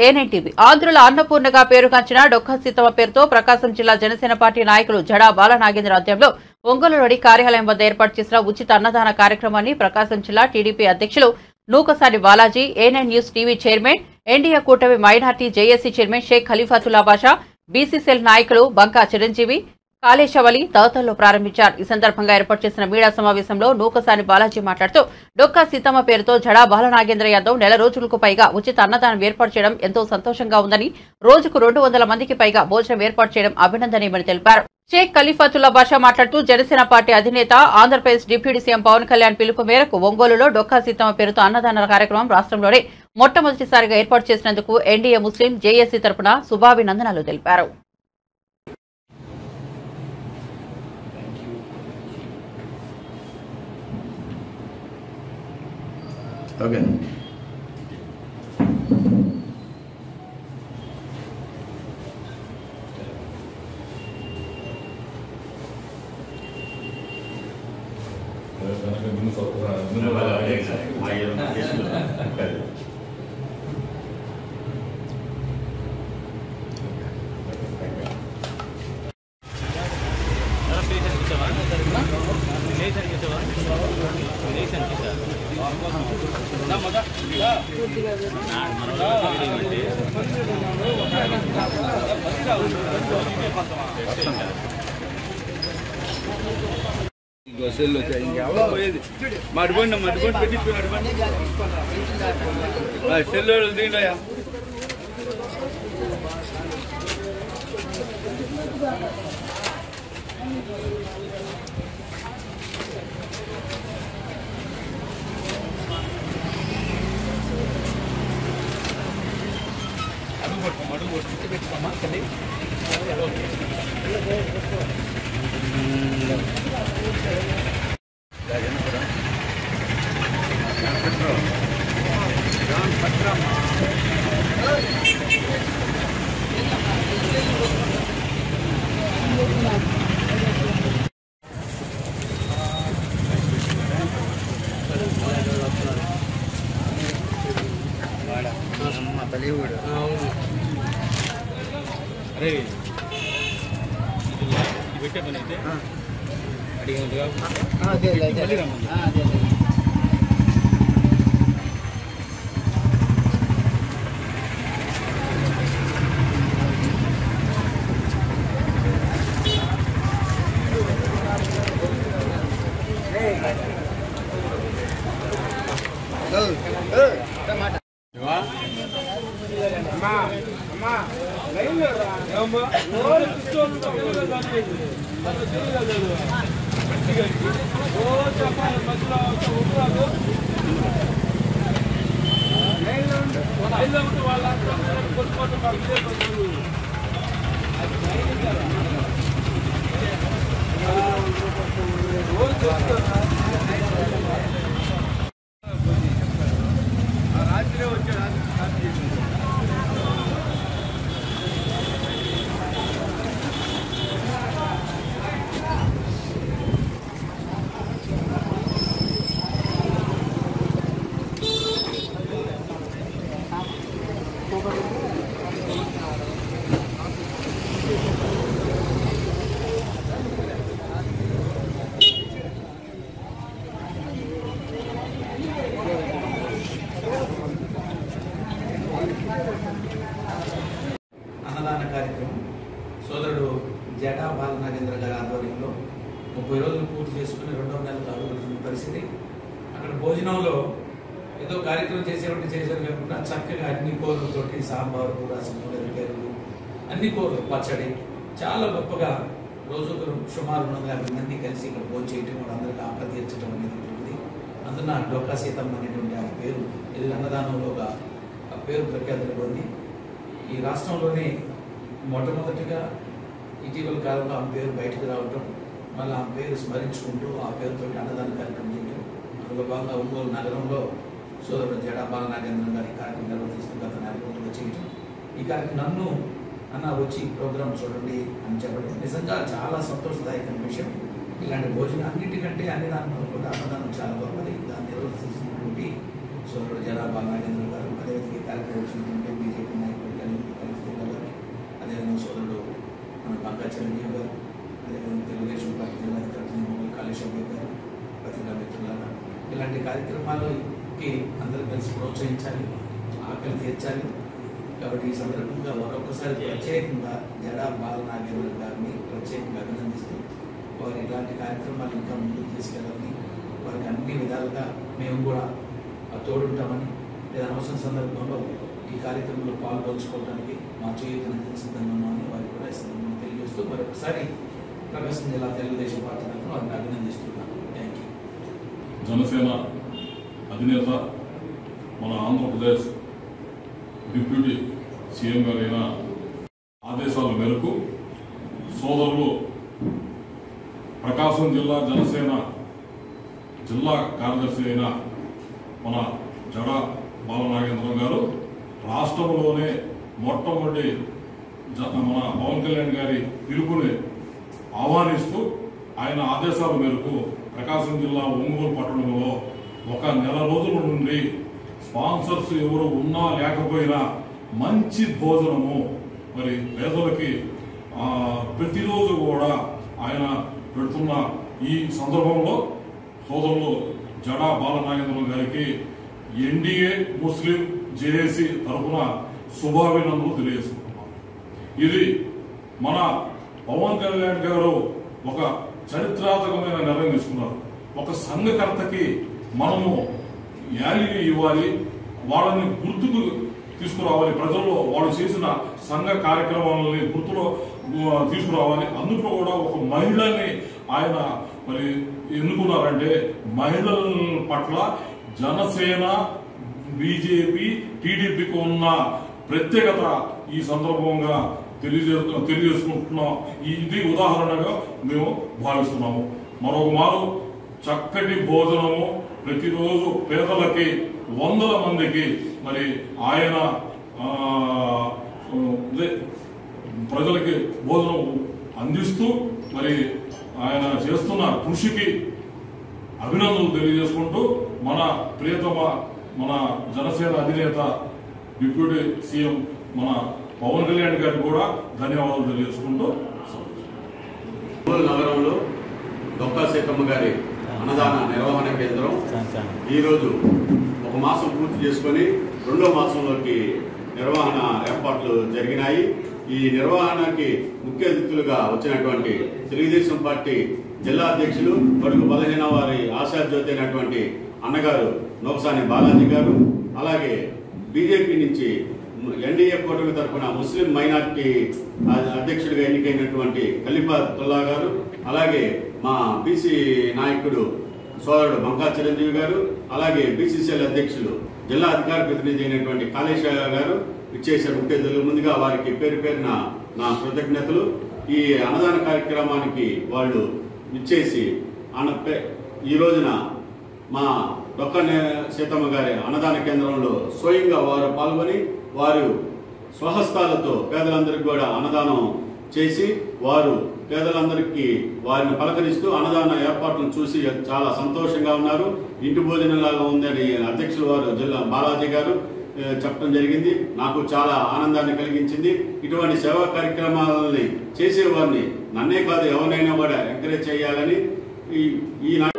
ఏనైటీవీ ఆంధ్రుల అన్నపూర్ణగా పేరుగాంచిన డొక్క సీతమ్మ పేరుతో ప్రకాశం జిల్లా జనసేన పార్టీ నాయకులు జడా బాల నాగేంద్ర ఆధ్వర్యంలో ఒంగోలులోని కార్యాలయం వద్ద ఏర్పాటు చేసిన ఉచిత అన్నదాన కార్యక్రమాన్ని ప్రకాశం జిల్లా టీడీపీ అధ్యక్షులు Nukasani Balaji A nine news TV chairman NDA కూటమి minority JAC chairman Sheikh Khalifathulla Basha BCCL నాయకులు బంకా చిరంజీవి కాళేశవలి తదితరులు ప్రారంభించారు ఈ సందర్భంగా ఏర్పాటు చేసిన మీడియా సమావేశంలో నూకసాని బాలాజీ మాట్లాడుతూ డొక్కా సీతమ్మ పేరుతో జడా బాలనాగేంద్ర యాదవ్ నెల రోజులకు పైగా ఉచిత అన్నదానం ఏర్పాటు చేయడం ఎంతో సంతోషంగా ఉందని రోజుకు రెండు వందల మందికి పైగా భోజనం ఏర్పాటు చేయడం అభినందనీయమని తెలిపారు షేక్ ఖలీఫాతుల్లా బాషా మాట్లాడుతూ జనసేన పార్టీ అధినేత ఆంధ్రప్రదేశ్ డిప్యూటీ సీఎం పవన్ కళ్యాణ్ పిలుపు మేరకు ఒంగోలులో డొక్కా సీతమ్మ పేరుతో అన్నదాన కార్యక్రమం రాష్ట్రంలోనే మొట్టమొదటిసారిగా ఏర్పాటు చేసినందుకు ఎన్డీఏ ముస్లిం జేఏసీ తరపున శుభాభినందనలు తెలిపారు ఓకే సెల్ వచ్చాయి ఇంకెవరో పోయేది మడిపోండి మడిపోండి పెట్టించు మడిపోండి సెల్ దిగండియా అరే ఇది పెట్టే పని అయితే అడిగినట్టుగా మళ్ళీ రమ్మన్నా రాత్రి వచ్చాడు రాత్రి అన్నదాన కార్యక్రమం సోదరుడు జటా బాల నాగేంద్ర గారి ఆధ్వర్యంలో ముప్పై రోజులు పూర్తి చేసుకుని రెండవ నెలకు అడుగుతున్న పరిస్థితి అక్కడ భోజనంలో ఏదో కార్యక్రమం చేసేవాటి చేసేది కాకుండా చక్కగా అన్ని కూరలతోటి సాంబారు రసం పెరుగు అన్ని కూరలు పచ్చడి చాలా గొప్పగా రోజుకు సుమారు రెండు వందల యాభై మంది కలిసి ఇక్కడ భోజనం చేయటం వాళ్ళందరికీ ఆప్రతీర్చడం అనేది ఉంటుంది అందున డొక్కా సీతమ్మ అనేటువంటి ఆ పేరు ఇది అన్నదానంలో ఒక ఆ పేరు ప్రఖ్యాతులు పొంది ఈ రాష్ట్రంలోనే మొట్టమొదటిగా ఇటీవల కాలంలో ఆమె పేరు బయటకు రావటం మళ్ళీ ఆమె పేరు స్మరించుకుంటూ ఆ పేరుతో అన్నదాన కార్యక్రమం చేయటం అందులో భాగంగా ఒంగోలు నగరంలో సోదరుడు జడా బాలనాగేంద్రం గారి కార్యక్రమం నిర్వహిస్తూ గత నెల రోజులుగా చేయటం ఈ కార్యక్రమం నన్ను అన్న వచ్చి ప్రోగ్రామ్ చూడండి అని చెప్పడం నిజంగా చాలా సంతోషదాయకమైన విషయం ఇలాంటి భోజనం అన్నిటికంటే అన్ని దాంట్లో కూడా అన్నదానం చాలా గొప్పది దాన్ని నిర్వహిస్తున్నటువంటి సోదరుడు జనాభా నాగేంద్ర గారు అదేవిధంగా ఈ కార్యక్రమం వచ్చినటువంటి బీజేపీ నాయకుడు కలిపి కలిపి గారు అదేవిధంగా సోదరుడు మన బంకా చిరంజీవి గారు అదేవిధంగా తెలుగుదేశం పార్టీ జిల్లా అధికారి కాళేశ్వర గారు పత్రికా మిత్రులారా ఇలాంటి కార్యక్రమాలకి అందరూ కలిసి ప్రోత్సహించాలి ఆకలి తీర్చాలి కాబట్టి ఈ సందర్భంగా మరొకసారి ప్రత్యేకంగా జడా బాల నాగేంద్ర గారిని ప్రత్యేకంగా అభినందిస్తూ వారు ఇలాంటి కార్యక్రమాలు ఇంకా ముందుకు తీసుకెళ్ళాలని వారికి అన్ని విధాలుగా మేము కూడా ఆ తోడుంటామని లేదా అవసరం సందర్భంలో ఈ కార్యక్రమంలో పాల్పంచుకోవడానికి మా చేయుతను సిద్ధంగా ఉన్నామని వారికి కూడా ఈ సందర్భంగా తెలియజేస్తూ మరొకసారి ప్రకాశం జిల్లా తెలుగుదేశం పార్టీ తరఫున వారిని అభినందిస్తున్నాను థ్యాంక్ యూ జనసేన అధినేత మన ఆంధ్రప్రదేశ్ డిప్యూటీ సీఎం గారైన ఆదేశాల మేరకు సోదరులు ప్రకాశం జిల్లా జనసేన జిల్లా కార్యదర్శి అయిన మన జడ బాలనాగేంద్రం గారు రాష్ట్రంలోనే మొట్టమొదటి జ- మన పవన్ కళ్యాణ్ గారి పిలుపుని ఆహ్వానిస్తూ ఆయన ఆదేశాల మేరకు ప్రకాశం జిల్లా ఒంగోలు పట్టణంలో ఒక నెల రోజుల నుండి స్పాన్సర్స్ ఎవరు ఉన్నా లేకపోయినా మంచి భోజనము మరి పేదలకి ఆ, ప్రతిరోజు కూడా ఆయన పెడుతున్న ఈ సందర్భంలో సోదరులు జడా బాలనాగేంద్రం గారికి ఎన్డీఏ ముస్లిం జేఏసీ తరఫున శుభాభినందనలు తెలియజేసుకుంటున్నాం ఇది మన పవన్ కళ్యాణ్ గారు ఒక చరిత్రాత్మకమైన నిర్ణయం తీసుకున్నారు ఒక సంఘకర్తకి మనము యాలిని ఇవ్వాలి వాళ్ళని గుర్తుకు తీసుకురావాలి ప్రజల్లో వాళ్ళు చేసిన సంఘ కార్యక్రమాలని గుర్తులో ఆ, తీసుకురావాలి అందులో కూడా ఒక మహిళని ఆయన మరి ఎన్నుకున్నారంటే మహిళల పట్ల జనసేన బీజేపీ టీడీపీకి ఉన్న ప్రత్యేకత ఈ సందర్భంగా తెలియజే తెలియజేసుకుంటున్నాం ఈ- ఇది ఉదాహరణగా మేము భావిస్తున్నాము మరొక మారు చక్కటి భోజనము ప్రతిరోజు పేదలకి వందల మందికి మరి ఆయన ఆ, అదే ప్రజలకి భోజనం అందిస్తూ మరి ఆయన చేస్తున్న కృషికి అభినందనలు తెలియజేసుకుంటూ మన ప్రియతమ మన జనసేన అధినేత డిప్యూటీ సీఎం మన పవన్ కళ్యాణ్ గారికి కూడా ధన్యవాదాలు తెలియజేసుకుంటూ ఒంగోలు నగరంలో డొక్కా సీతమ్మ గారి అన్నదాన నిర్వహణ కేంద్రం ఈరోజు ఒక మాసం పూర్తి చేసుకొని రెండో మాసంలోకి నిర్వహణ ఏర్పాట్లు జరిగినాయి ఈ నిర్వహణకి ముఖ్య అతిథులుగా వచ్చినటువంటి తెలుగుదేశం పార్టీ జిల్లా అధ్యక్షులు బడుగు బలహీన వారి ఆశాజ్యోతి అయినటువంటి అన్నగారు నోకసాని బాలాజీ గారు అలాగే బీజేపీ నుంచి ఎన్డీఏ కూటమి తరఫున ముస్లిం మైనార్టీ అధ్యక్షుడిగా ఎన్నికైనటువంటి ఖలీఫాతుల్లా గారు అలాగే మా బీసీ నాయకుడు సోదరుడు బంకా చిరంజీవి గారు అలాగే బీసీసీఎల్ అధ్యక్షులు జిల్లా అధికార ప్రతినిధి అయినటువంటి కాళేశ్వర గారు ఇచ్చేసే ముఖ్య అతిథులు ముందుగా వారికి పేరు పేరున నా కృతజ్ఞతలు ఈ అన్నదాన కార్యక్రమానికి వాళ్ళు ఇచ్చేసి అన్న పే- ఈ రోజున మా డొక్క నే- సీతమ్మ గారి అన్నదాన కేంద్రంలో స్వయంగా వారు పాల్గొని వారు స్వహస్తాలతో పేదలందరికీ కూడా అన్నదానం చేసి వారు పేదలందరికీ వారిని పలకరిస్తూ అన్నదాన ఏర్పాట్లను చూసి చాలా సంతోషంగా ఉన్నారు ఇంటి భోజనంలాగా ఉందని అధ్యక్షులు వారు జిల్లా బాలాజీ గారు ఏ, చెప్పడం జరిగింది నాకు చాలా ఆనందాన్ని కలిగించింది ఇటువంటి సేవా కార్యక్రమాలని చేసేవారిని నన్నే కాదు ఎవరినైనా కూడా ఎంకరేజ్ చేయాలని ఈ ఈ నా-